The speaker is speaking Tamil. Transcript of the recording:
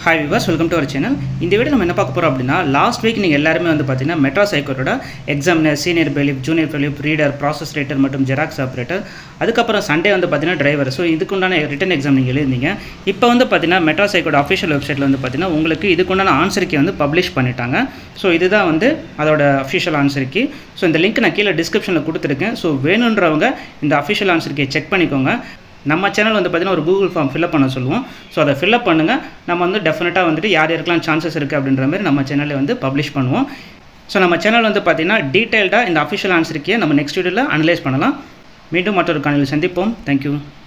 ஹாய் விவாஸ் வெல்கம் டு அவர் சேனல் இந்த வீடியோ நம்ம என்ன பார்க்க போகிறோம் அப்படின்னா லாஸ்ட் வீக் நீங்கள் எல்லாருமே வந்து பார்த்தீங்கன்னா மெட்ராஸ் ஹைகோர்ட்டோட examiner senior bailiff junior bailiff reader process writer மற்றும் ஜெராக்ஸ் ஆப்ரேட்டர் அதுக்கப்புறம் சண்டே வந்து பார்த்தீங்கன்னா டிரைவர் ஸோ இதுக்குண்டான ரிட்டன் எக்ஸாம் நீங்கள் எழுதிருந்தீங்க இப்போ வந்து பார்த்தீங்கன்னா மெட்ராஸ் ஹைகோர்ட் அஃபிஷியல் வெப்சைட்டில் வந்து பார்த்தீங்கன்னா உங்களுக்கு இதுக்குண்டான ஆன்சர் கீ வந்து பப்ளிஷ் பண்ணிட்டாங்க ஸோ இதுதான் வந்து அதோட அஃபிஷியல் ஆன்சர் கீ ஸோ இந்த லிங்க் நான் கீழே டிஸ்கிரிப்ஷனில் கொடுத்துருக்கேன் ஸோ வேணுன்றவங்க இந்த அஃபிஷியல் ஆன்சர் கீ செக் பண்ணிக்கோங்க நம்ம சேனல் வந்து பார்த்திங்கன்னா ஒரு கூகுள் ஃபார்ம் ஃபில்அப் பண்ண சொல்லுவோம் ஸோ அதை ஃபில்அப் பண்ணுங்கள் நம்ம வந்து டெஃபினட்டாக வந்துட்டு யார் யாருக்கெல்லாம் சான்சஸ் இருக்குது அப்படின்ற மாதிரி நம்ம சேனலில் வந்து பப்ளிஷ் பண்ணுவோம் ஸோ நம்ம சேனல் வந்து பார்த்திங்கன்னா டீட்டெயில்டாக இந்த அஃபிஷியல் ஆன்சருக்கே நம்ம நெக்ஸ்ட் வீடியோவில் அனலைஸ் பண்ணலாம் மீண்டும் மற்றொரு காணொலியில் சந்திப்போம் தேங்க்யூ